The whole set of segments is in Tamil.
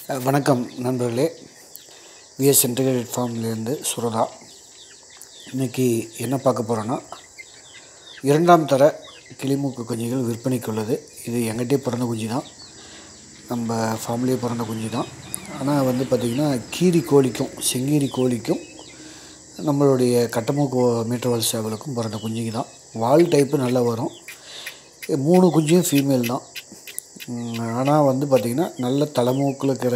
அஹ் வணக்கம் நண்பர்களே விஎஸ் இன்டகிரேட் ஃபார்ம்லேருந்து சுரதா இன்றைக்கி என்ன பார்க்க போகிறோன்னா இரண்டாம் தர கிளிமூக்கு குஞ்சுகள் விற்பனைக்கு உள்ளது இது எங்கிட்டே பிறந்த குஞ்சு தான் நம்ம ஃபார்ம்லேயே பிறந்த குஞ்சு தான் ஆனால் வந்து பார்த்திங்கன்னா கீரி கோழிக்கும் செங்கீரி கோழிக்கும் நம்மளுடைய கட்டமூக்கு மீட்டர்வால் சேவலுக்கும் பிறந்த குஞ்சுங்க தான் வால் டைப்பு நல்லா வரும் மூணு குஞ்சும் ஃபீமேல் தான் ஆனால் வந்து பார்த்திங்கன்னா நல்ல தலைமூக்கில் இருக்கிற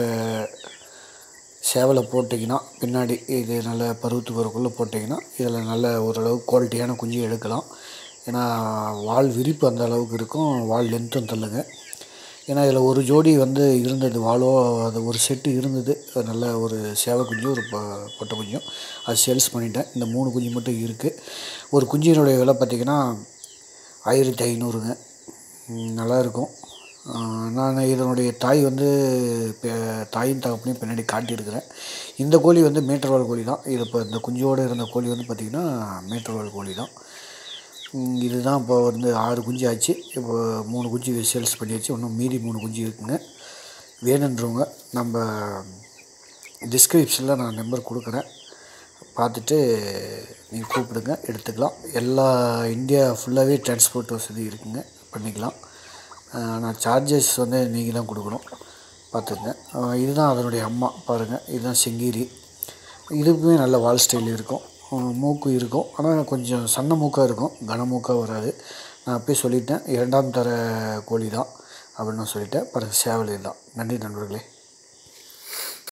சேவலை போட்டிங்கன்னா பின்னாடி இது நல்ல பருவத்து வரக்குள்ளே போட்டிங்கன்னா இதில் நல்ல ஓரளவு குவாலிட்டியான குஞ்சு எடுக்கலாம் ஏன்னா வால் விரிப்பு அந்த அளவுக்கு இருக்கும் வால் லென்த்தும் தள்ளுங்க ஏன்னா இதில் ஒரு ஜோடி வந்து இருந்தது வாலோ அது ஒரு செட்டு இருந்தது அது நல்ல ஒரு சேவை குஞ்சு ஒரு ப பொட்டை குஞ்சும் அது சேல்ஸ் பண்ணிட்டேன் இந்த மூணு குஞ்சு மட்டும் இருக்குது ஒரு குஞ்சினுடைய விலை பார்த்திங்கன்னா ஆயிரத்தி ஐநூறுங்க ம், நல்லா இருக்கும் நான் இதனுடைய தாய் வந்து பெ- தாயும் தகப்பனையும் பின்னாடி காட்டியிருக்கிறேன் இந்த கோழி வந்து மேட்டர்வால் கோழி தான் இது இப்போ இந்த குஞ்சோடு இருந்த கோழி வந்து பார்த்திங்கன்னா மேட்டர்வால் கோழி தான் ம், இதுதான் இப்போ வந்து ஆறு குஞ்சு ஆச்சு இப்போ மூணு குஞ்சு சேல்ஸ் பண்ணியாச்சு இன்னும் மீதி மூணு குஞ்சு இருக்குங்க வேணுன்றவங்க நம்ம டிஸ்கிரிப்ஷனில் நான் நம்பர் கொடுக்குறேன் பார்த்துட்டு நீங்கள் கூப்பிடுங்க எடுத்துக்கலாம் எல்லா இந்தியா ஃபுல்லாகவே டிரான்ஸ்போர்ட் வசதி இருக்குங்க பண்ணிக்கலாம் ஆனால் சார்ஜஸ் வந்து நீங்கள் தான் கொடுக்கணும் பார்த்துங்க அஹ் இதுதான் அதனுடைய அம்மா பாருங்கள் இதுதான் செங்கீரி இதுக்குமே நல்ல வால் ஸ்டைல் இருக்கும் அஹ் மூக்கு இருக்கும் ஆனால் கொஞ்சம் சன்ன மூக்காக இருக்கும் கன மூக்காக வராது நான் அப்பயே சொல்லிட்டேன் இரண்டாம் தர கோழி தான் அப்படின்னு நான் சொல்லிட்டேன் பிறகு சேவல் தான் நன்றி நண்பர்களே